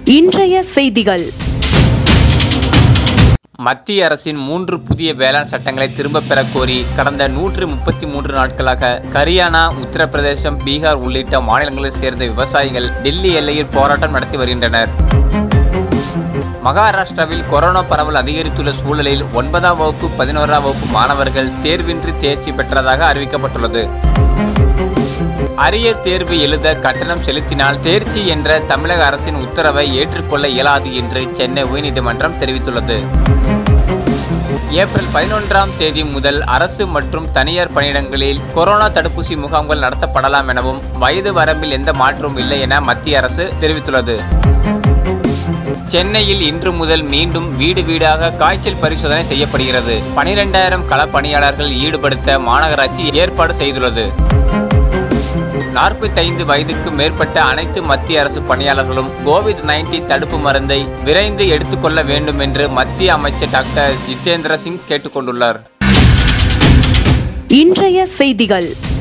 இன்றைய செய்திகள் மத்திய அரசின் மூன்று புதிய வேளாண் சட்டங்களை திரும்பப் பெறக் கோரி கடந்த நூற்று முப்பத்தி மூன்று நாட்களாக ஹரியானா உத்தரப்பிரதேசம் பீகார் உள்ளிட்ட மாநிலங்களைச் சேர்ந்த விவசாயிகள் டெல்லி எல்லையில் போராட்டம் நடத்தி வருகின்றனர் மகாராஷ்டிராவில் கொரோனா பரவல் அதிகரித்துள்ள சூழலில் ஒன்பதாம் வகுப்பு பதினோராம் வகுப்பு மாணவர்கள் தேர்வின்றி தேர்ச்சி பெற்றதாக அறிவிக்கப்பட்டுள்ளது அரியர் தேர்வு எழுத கட்டணம் செலுத்தினால் தேர்ச்சி என்ற தமிழக அரசின் உத்தரவை ஏற்றுக்கொள்ள இயலாது என்று சென்னை உயர்நீதிமன்றம் தெரிவித்துள்ளது ஏப்ரல் பதினொன்றாம் தேதி முதல் அரசு மற்றும் தனியார் பணியிடங்களில் கொரோனா தடுப்பூசி முகாம்கள் நடத்தப்படலாம் எனவும் வயது வரம்பில் எந்த மாற்றமும் இல்லை என மத்திய அரசு தெரிவித்துள்ளது சென்னையில் இன்று முதல் மீண்டும் வீடு வீடாக காய்ச்சல் பரிசோதனை செய்யப்படுகிறது பனிரெண்டாயிரம் கள பணியாளர்கள் ஈடுபடுத்த மாநகராட்சி ஏற்பாடு செய்துள்ளது நாற்பத்தைந்து வயதுக்கு மேற்பட்ட அனைத்து மத்திய அரசு பணியாளர்களும் கோவிட் நைன்டீன் தடுப்பு மருந்தை விரைந்து எடுத்துக்கொள்ள வேண்டும் என்று மத்திய அமைச்சர் டாக்டர் ஜிதேந்திர சிங் கேட்டுக்கொண்டுள்ளார் இன்றைய செய்திகள்